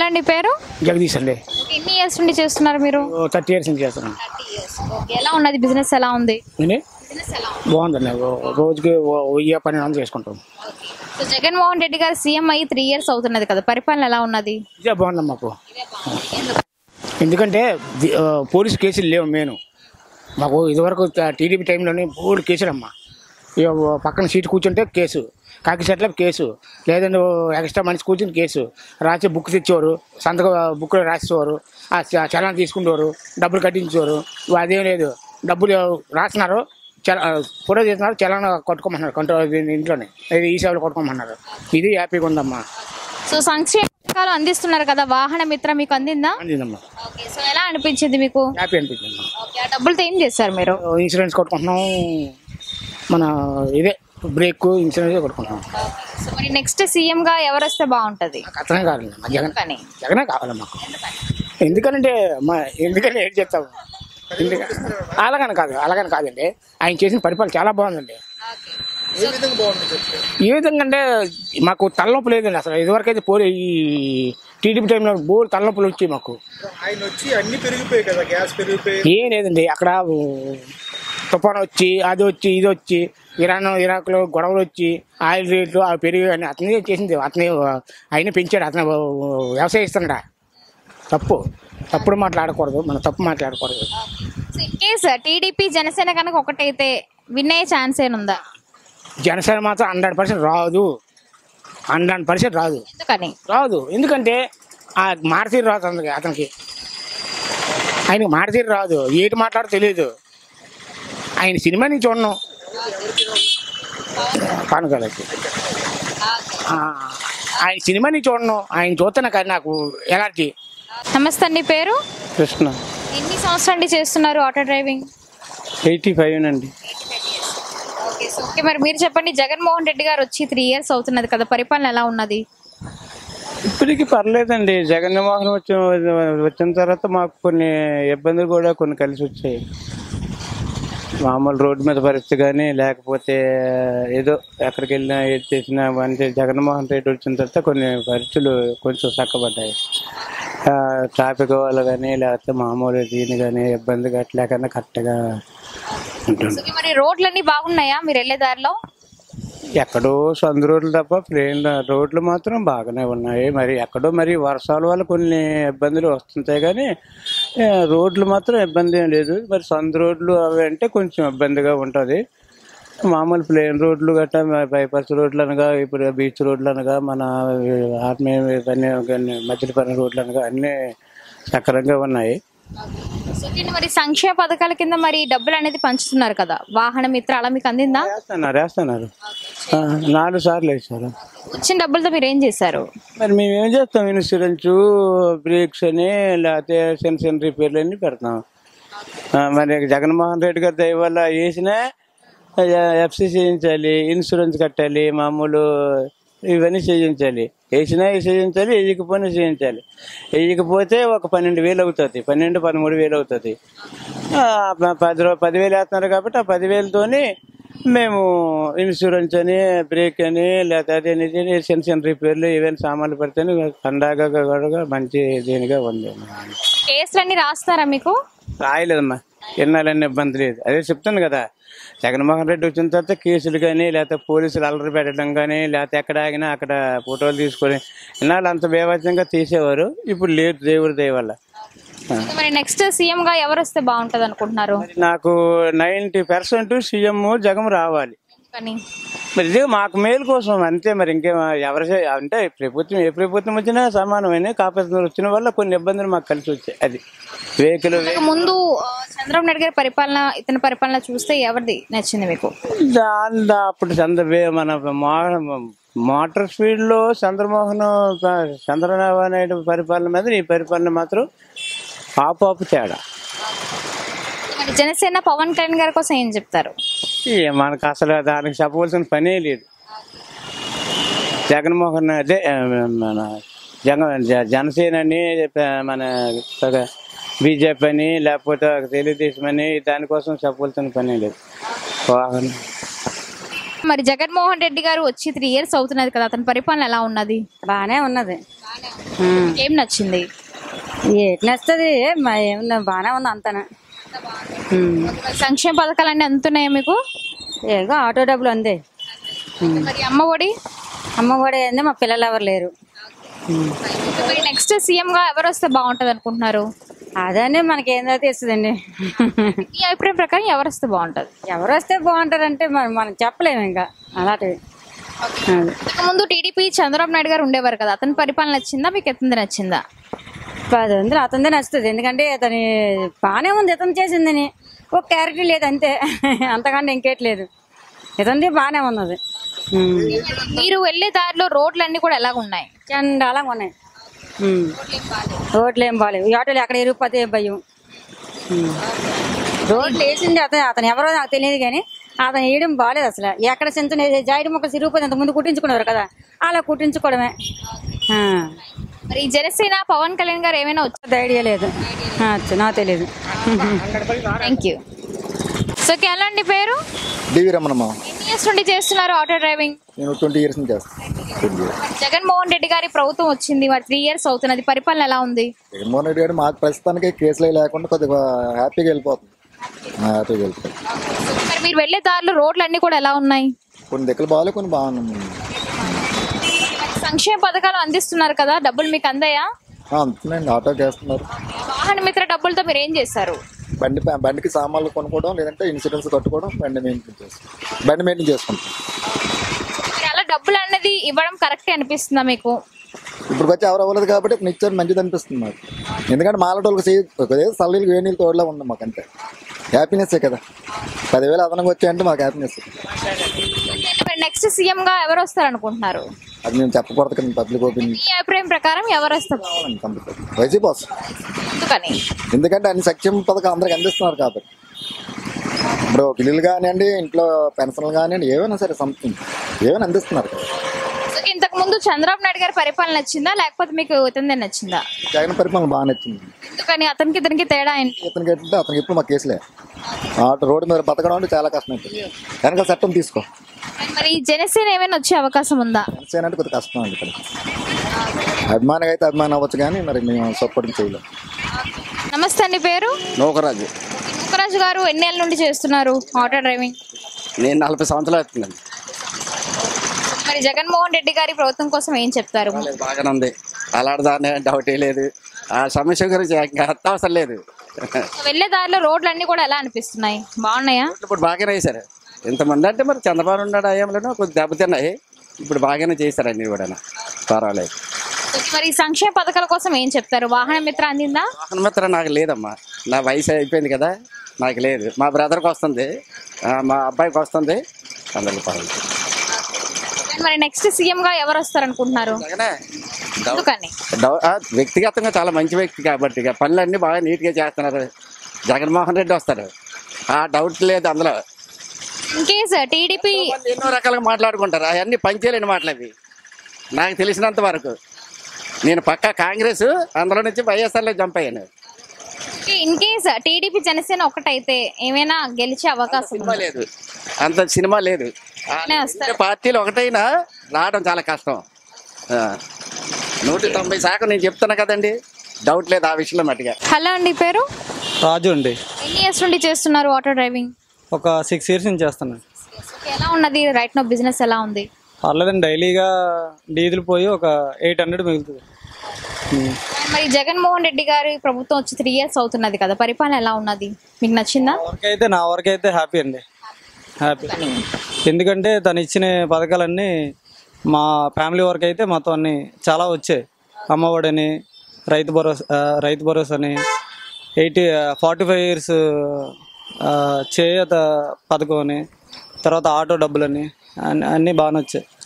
అండి పేరు జగదీష్ అండి ఎన్ని ఇయర్స్ నుండి చేస్తున్నారు మీరు థర్టీ ఇయర్స్ నుంచి చేస్తున్నాను ఓకే ఎలా ఉన్నది బిజినెస్ ఎలా ఉంది ఏంటి బిజినెస్ ఎలా ఉంది బాగుందండి ఓ- రోజుకి ఓ- వెయ్యి పన్నెండు వందలు చేసుకుంటాం సో జగన్మోహన్ రెడ్డి గారు సీఎం అయ్యి త్రీ ఇయర్స్ అవుతున్నది కదా పరిపాలన ఎలా ఉన్నది ఇదే బాగుంది మాకు ఎందుకంటే ది- ఆ, పోలీస్ కేసులు లేవు మెయిన్ మాకు ఇదివరకు టీడీపీ టైంలోనే బోర్డు కేసులమ్మా ఇక పక్కన సీట్ కూర్చుంటే కేసు కాకి సెట్ల కేసు లేదంటే ఓ ఎక్స్ట్రా మనిషి కూర్చుని కేసు రాసి బుక్ తెచ్చేవారు సంతకం బుక్లో రాసేవారు ఆ చ- చలాన్ తీసుకునేవారు డబ్బులు కట్టించేవారు ఇవాళ అదేం లేదు డబ్బులు రాస్తున్నారు చల ఫోటో చేస్తున్నారు చలాన్ కొట్టుకోమన్నారు కంట్రోల్ ఇంట్లోనే ఇది ఈ సేవలు కొట్టుకోమన్నారు ఇది హ్యాపీగా ఉందమ్మా సో సంక్షేమ పథకాలు అందిస్తున్నారు కదా వాహన మిత్ర మీకు అందిందా అందిందమ్మా ఓకే సో ఎలా అనిపించింది మీకు హ్యాపీ అనిపించింది ఓకే ఆ డబ్బులతో ఏం చేశారు మీరు ఇన్సూరెన్స్ కొట్టుకుంటున్నాం మన ఇదే బ్రేక్ ఇన్సూరెన్స్ కొట్టుకుంటున్నాం సో మరి నెక్స్ట్ సీఎం గా ఎవరు వస్తే బాగుంటది నాకు అర్థమే కావాలి మా జగన్ కానీ జగనే కావాలి మాకు ఎందుకనంటే మా ఎందుకని ఏం చెప్తాము ఎందుకని అలాగని కాదు అలాగని కాదండి ఆయన చేసిన పరిపాలన చాలా బాగుందండి ఏ విధంగా అంటే మాకు తలనొప్పి లేదండి అసలు ఇదివరకైతే పోలీ ఈ టీడీపీ టైంలో బోర్డు తలనొప్పులు వచ్చాయి మాకు ఆయన వచ్చి అన్ని పెరిగిపోయాయి కదా గ్యాస్ పెరిగిపోయి ఏం లేదండి అక్కడ ఊ, తుఫాను వచ్చి అది వచ్చి ఇది వచ్చి ఇరాన్ ఇరాక్లో గొడవలు వచ్చి ఆయిల్ రేట్లు అవి పెరిగి అని అతనే చేసింది అతనే ఆయన పెంచాడు అతను వ్యవసాయిస్తున్నాడా తప్పు తప్పుడు మాట్లాడకూడదు మనం తప్పు మాట్లాడకూడదు so in case TDP Janasena కనుక ఒకటైతే విన్ అయ్యే ఛాన్స్ ఏనుందా జనసేన మాత్రం హండ్రెడ్ పర్సెంట్ రాదు హండ్రెడ్ పర్సెంట్ రాదు ఎందుకని రాదు ఎందుకంటే ఆ మారతీరు రాదు అతనికి అతనికి ఆయనకి మారతీరు రాదు ఏటి మాట్లాడో తెలియదు ఆయన సినిమా నుంచి చూడను పానకాలకి ఆయన సినిమా నుంచి చూడను ఆయన చూస్తే నాకు నాకు ఎలాంటి నమస్తే అండి పేరు కృష్ణ ఎన్ని సంవత్సరాలు నుండి చేస్తున్నారు ఆటో డ్రైవింగ్ ఎయిటీ ఫైవ్ అండి ఓకే సో ఓకే మరి మీరు చెప్పండి జగన్మోహన్ రెడ్డి గారు వచ్చి త్రీ ఇయర్స్ అవుతున్నది కదా పరిపాలన ఎలా ఉన్నది ఇప్పటికి పర్లేదండి జగన్మోహన్ వచ్చి వచ్చిన తర్వాత మాకు కొన్ని ఇబ్బందులు కూడా కొన్ని కలిసి వచ్చాయి మామూలు రోడ్డు మీద పరిస్థితి కానీ లేకపోతే ఏదో ఎక్కడికి వెళ్ళినా ఏది చేసినా అంటే జగన్మోహన్ రెడ్డి వచ్చిన తర్వాత కొన్ని పరిస్థితులు కొంచెం చక్కబడ్డాయి ఆ, ట్రాఫిక్ వల్ల కానీ లేకపోతే మామూలు దీని కానీ ఇబ్బంది కట్టలేకన్నా కరెక్ట్గా ఉంటుంది సో మరి రోడ్లన్నీ బాగున్నాయా మీరు వెళ్ళే దారిలో ఎక్కడో సందు రోడ్లు తప్ప ప్లేన్ రోడ్లు మాత్రం బాగానే ఉన్నాయి మరి ఎక్కడో మరి వర్షాల వల్ల కొన్ని ఇబ్బందులు వస్తుంటాయి కానీ ఏ, రోడ్లు మాత్రం ఇబ్బంది ఏం లేదు మరి సందు రోడ్లు అవి అంటే కొంచెం ఇబ్బందిగా ఉంటుంది మామూలు ప్లేన్ రోడ్లు గట్టా బైపాస్ రోడ్లు అనగా ఇప్పుడు బీచ్ రోడ్లు అనగా మన ఆర్మీ పని మధ్యలో పని రోడ్లు అనగా అన్నీ సక్రంగా ఉన్నాయి సో దీన్ని మరి సంక్షేమ పథకాల కింద మరి డబ్బులు అనేది పంచుతున్నారు కదా వాహన మిత్ర అలా మీకు అందిందా వేస్తున్నారు వేస్తున్నారు ఆ, నాలుగు సార్లు వేసారు వచ్చిన డబ్బులతో మీరు ఏం చేశారు మరి మేము ఏం చేస్తాం ఇన్సూరెన్స్ బ్రేక్స్ అని లేకపోతే చిన్న చిన్న రిపేర్లు అన్ని పెడతాం ఆ, మరి జగన్మోహన్ రెడ్డి గారి దయ వల్ల వేసినా ఎఫ్సి చేయించాలి ఇన్సూరెన్స్ కట్టాలి మామూలు ఇవన్నీ చేయించాలి వేసినా చేయించాలి వేయకపోయినా చేయించాలి వేయకపోతే ఒక పన్నెండు వేలు అవుతుంది పన్నెండు పదమూడు వేలు అవుతుంది ఆ, ప- పది రూ పదివేలు వేస్తున్నారు కాబట్టి ఆ పదివేలతోని మేము ఇన్సూరెన్స్ అని బ్రేక్ అని లేకపోతే అది అని ఇది అని చిన్న చిన్న రిపేర్లు ఈవెన్ సామాన్లు పెడితేనే పండగ కూడా మంచి దీనిగా ఉంది కేసులన్నీ రాస్తారా మీకు రాయలేదమ్మా ఎన్నాళ్ళని ఇబ్బంది లేదు అదే చెప్తాను కదా జగన్మోహన్ రెడ్డి వచ్చిన తర్వాత కేసులు కానీ లేకపోతే పోలీసులు అల్లరి పెట్టడం కానీ లేకపోతే ఎక్కడ ఆగినా అక్కడ ఫోటోలు తీసుకొని ఇన్నాళ్ళు అంత బేవచ్చంగా తీసేవారు ఇప్పుడు లేదు దేవుడి దయ వల్ల ఆ. మరి నెక్స్ట్ సీఎం గా ఎవరు వస్తే బాగుంటది అనుకుంటున్నారు మరి నాకు నైంటీ పర్సెంట్ సీఎం జగన్ రావాలి కానీ మరి ఇది మాకు మేలు కోసం అంతే మరి ఇంకేం ఎవరి చే- అంటే ప్రభుత్వం ఏ ప్రభుత్వం వచ్చినా సమానమైన కాకపోతే వచ్చిన వల్ల కొన్ని ఇబ్బందులు మాకు కలిసి వచ్చాయి అది వెహికల్ ఇంతకు ముందు ఆ, చంద్రబాబు నాయుడు గారి పరిపాలన ఇతని పరిపాలన చూస్తే ఎవరిది నచ్చింది మీకు దాని అప్పుడు చంద్ర వే- మన మో- మోటార్ స్పీడ్ లో చంద్రమోహన్ ప- చంద్రబాబు నాయుడు పరిపాలన మీద ఈ పరిపాలన మాత్రం ఆపు ఆపు తేడా మరి జనసేన పవన్ కళ్యాణ్ గారి కోసం ఏం చెప్తారు ఈ మనకు అసలు దానికి చెప్పవలసిన పనే లేదు జగన్మోహన్ అదే ఆ, మన జగన్ జ- జనసేన అని ప- మన బీజేపీ అని లేకపోతే తెలుగుదేశం అని దానికోసం చెప్పవలసిన పనే లేదు వాహనం మరి జగన్మోహన్ రెడ్డి గారు వచ్చి త్రీ ఇయర్స్ అవుతున్నది కదా అతని పరిపాలన ఎలా ఉన్నది బాగానే ఉన్నది ఉమ్. ఏం నచ్చింది ఏటి నచ్చుతుంది మా ఏమన్నా బాగానే ఉంది అంతనా ఉమ్. మరి సంక్షేమ పథకాలన్నీ అందుతున్నాయా మీకు ఏదో ఆటో డబ్బులు అందే మరి అమ్మ ఒడి అమ్మ కూడా ఏంది మా పిల్లలు ఎవరు లేరు ఉమ్. మరి నెక్స్ట్ సీఎం గా ఎవరు వస్తే బాగుంటది అనుకుంటున్నారు అదనే మనకి ఏందో తెలుస్తుందండి మీ అభిప్రాయం ప్రకారం ఎవరు వస్తే బాగుంటది ఎవరు వస్తే బాగుంటారంటే మనం మనం చెప్పలేము ఇంకా అలాంటివి అది. ముందు టీడీపీ చంద్రబాబు నాయుడు గారు ఉండేవారు కదా అతని పరిపాలన నచ్చిందా మీకు ఎత్తుంది నచ్చిందా పది వందలు అతనిదే నచ్చుతుంది ఎందుకంటే అతని బాగానే ఉంది ఇతను చేసిందని ఒక క్యారెక్టర్ లేదు అంతే అంతకంటే ఇంకేట్లేదు ఇతనిది బాగానే ఉన్నది ఉమ్. మీరు వెళ్లే దారిలో రోడ్లన్నీ కూడా ఎలాగ ఉన్నాయి చండాలంగా ఉన్నాయి ఉమ్. రోడ్లు ఏం బాగాలేవు ఈ ఆటోలు ఎక్కడ ఇరుక్కుపోతే భయం ఉమ్. రోడ్లు వేసింది అతను అతను ఎవరో నాకు తెలియదు కానీ అతను వేయడం బాగాలేదు అసలు ఎక్కడ చింత జాయిడి మొక్క సిరిగిపోతే అంత ముందు కుట్టించుకున్నారు కదా అలా కుట్టించుకోవడమే ఆ. మరి ఈ జనసేన పవన్ కళ్యాణ్ గారు ఏమైనా వచ్చారు పెద్ద ఐడియా లేదు ఆ, నాకు తెలియదు థ్యాంక్ యూ సో ఎలా అండి పేరు డివి రమణమ్మ ఎన్ని ఇయర్స్ నుండి చేస్తున్నారు ఆటో డ్రైవింగ్ నేను ట్వంటీ ఇయర్స్ నుంచి చేస్తాను ట్వంటీ ఇయర్స్ మరి జగన్మోహన్ రెడ్డి గారి ప్రభుత్వం వచ్చింది మరి త్రీ ఇయర్స్ అవుతున్నది పరిపాలన ఎలా ఉంది జగన్మోహన్ రెడ్డి గారు మాకు ప్రస్తుతానికి కేసులు లేకుండా కొద్దిగా హ్యాపీగా వెళ్ళిపోతుంది ఆ, హ్యాపీగా వెళ్ళిపోతుంది మరి మీరు వెళ్లే దారిలో రోడ్లు అన్ని కూడా ఎలా ఉన్నాయి కొన్ని దిక్కులు బాగాలే కొన్ని బాగున్నాయి మరి సంక్షేమ పథకాలు అందిస్తున్నారు కదా డబ్బులు మీకు అందాయా అంతేనండి ఆటో చేస్తున్నారు వాహన మిత్ర డబ్బులతో మీరు ఏం చేస్తారు బండి బండికి సామాన్లు కొనుక్కోవడం లేదంటే ఇన్సూరెన్స్ కట్టుకోవడం బండి మెయింటైన్ చేస్తాం బండి మెయింటైన్ చేసుకుంటాం మరి అలా డబ్బులు అన్నది ఇవ్వడం కరెక్టే అనిపిస్తుందా మీకు ఇప్పుడు వచ్చి ఎవరు అవ్వలేదు కాబట్టి ఇప్పుడు ఇచ్చారు మంచిది అనిపిస్తుంది మాకు ఎందుకంటే మాలటోళ్ళకి చేయి ఒకదే సల్లీలు వేడి నీళ్ళు తోడులా ఉంది మాకు అంతే హ్యాపీనెస్సే కదా పదివేలు అదనంగా వచ్చాయంటే మాకు హ్యాపీనెస్ మరి నెక్స్ట్ సీఎం గా ఎవరు వస్తారు అనుకుంటున్నారు అది మేము చెప్పకూడదు కదా పబ్లిక్ ఒపీనియన్ మీ అభిప్రాయం ప్రకారం ఎవరు వస్తారు కంపల్సరీ వైసీపీ వస్తుంది ఎందుకని ఎందుకంటే అన్ని సంక్షేమ పథకాలు అందరికి అందిస్తున్నారు కాబట్టి ఇప్పుడు బిల్లులు కానివ్వండి ఇంట్లో పెన్షన్లు కానివ్వండి ఏవైనా సరే సంథింగ్ ఏమైనా అందిస్తున్నారు కదా సో ఇంతకు ముందు చంద్రబాబు నాయుడు గారి పరిపాలన నచ్చిందా లేకపోతే మీకు ఇతందే నచ్చిందా జగన్ పరిపాలన బాగా నచ్చింది ఎందుకని అతనికి ఇతనికి తేడా ఏంటి ఇతనికి ఏంటంటే అతనికి ఎప్పుడు మా కేసులే ఆటో రోడ్డు మీద బతకడం అంటే చాలా కష్టం అవుతుంది వెనక చట్టం తీసుకో మరి ఈ జనసేన ఏమైనా వచ్చే అవకాశం ఉందా జనసేన అంటే కొద్దిగా కష్టం అండి ఇక్కడ అభిమానం అయితే అభిమానం అవ్వచ్చు కానీ మరి మేము సపోర్ట్ చేయలేం నమస్తే అండి పేరు నూకరాజు ముక్కరాజు గారు ఎన్ని ఏళ్ళ నుండి చేస్తున్నారు ఆటో డ్రైవింగ్ నేను నలభై సంవత్సరాలు అవుతుందండి మరి జగన్మోహన్ రెడ్డి గారి ప్రభుత్వం కోసం ఏం చెప్తారు లేదు, బాగానే ఉంది అలాంటిదాన్ని డౌటే లేదు ఆ సమస్య గురించి ఇంకా అత్యవసరం లేదు వెళ్ళే దారిలో రోడ్లు అన్ని కూడా ఎలా అనిపిస్తున్నాయి బాగున్నాయా ఇప్పుడు బాగానే వేశారు ఇంతమంది అంటే మరి చంద్రబాబు ఉన్నాడు అయ్యంలోనూ కొద్ది దెబ్బతిన్నాయి ఇప్పుడు బాగానే చేశారు అన్ని కూడా పర్వాలేదు మరి ఈ సంక్షేమ పథకాల కోసం ఏం చెప్తారు వాహన మిత్ర అందిందా వాహన మిత్ర నాకు లేదమ్మా నా వయసు అయిపోయింది కదా నాకు లేదు మా బ్రదర్కి వస్తుంది ఆ, మా అబ్బాయికి వస్తుంది అందరికి పర్వాలేదు మరి నెక్స్ట్ సీఎం గా ఎవరు వస్తారు అనుకుంటున్నారు జగనే డౌ- ఎందుకని డౌ- ఆ, వ్యక్తిగతంగా చాలా మంచి వ్యక్తి కాబట్టి ఇక పనులన్నీ బాగా నీట్గా చేస్తున్నారు జగన్మోహన్ రెడ్డి వస్తారు ఆ డౌట్ లేదు అందులో ఇన్ కేస్ టీడీపీ వాళ్ళు ఎన్నో రకాలుగా మాట్లాడుకుంటారు అవన్నీ పంచేలేని మాటలు అవి నాకు తెలిసినంత వరకు నేను పక్కా కాంగ్రెస్ అందులో నుంచి వైఎస్ఆర్లో జంప్ అయ్యాను ఇన్ కేస్ టీడీపీ జనసేన ఒకటైతే ఏమైనా గెలిచే అవకాశం సినిమా ఉందా? లేదు అంత సినిమా లేదు ఆ బాగానే వస్తారు. రెండు పార్టీలు ఒకటైనా రావడం చాలా కష్టం ఆ. నూట తొంభై శాతం నేను చెప్తున్నా కదండి డౌట్ లేదు ఆ విషయంలో మట్టుగా హలో అండి పేరు రాజు అండి ఎన్ని ఇయర్స్ నుండి చేస్తున్నారు ఆటో డ్రైవింగ్ ఒక సిక్స్ ఇయర్స్ నుంచి చేస్తున్నాను ఎలా ఉన్నది రైట్ నో బిజినెస్ ఎలా ఉంది పర్లేదండి డైలీగా డీజిల్ పోయి ఒక ఎయిట్ హండ్రెడ్ మిగులుతుంది ఉమ్. మరి జగన్మోహన్ రెడ్డి గారి ప్రభుత్వం వచ్చి త్రీ ఇయర్స్ అవుతున్నది కదా పరిపాలన ఎలా ఉన్నది మీకు నచ్చిందా వరకైతే నా వరకైతే హ్యాపీ అండి హ్యాపీ ఎందుకంటే తను ఇచ్చిన పథకాలన్నీ మా ఫ్యామిలీ వరకు అయితే మొత్తం అన్ని చాలా వచ్చాయి అమ్మఒడని రైతు భరోసా ఆ, రైతు భరోసా అని ఎయిటీ ఫార్టీ ఫైవ్ ఇయర్స్ చేయూత పథకం అని తర్వాత ఆటో డబ్బులని అన్ని అన్నీ బాగానే వచ్చాయి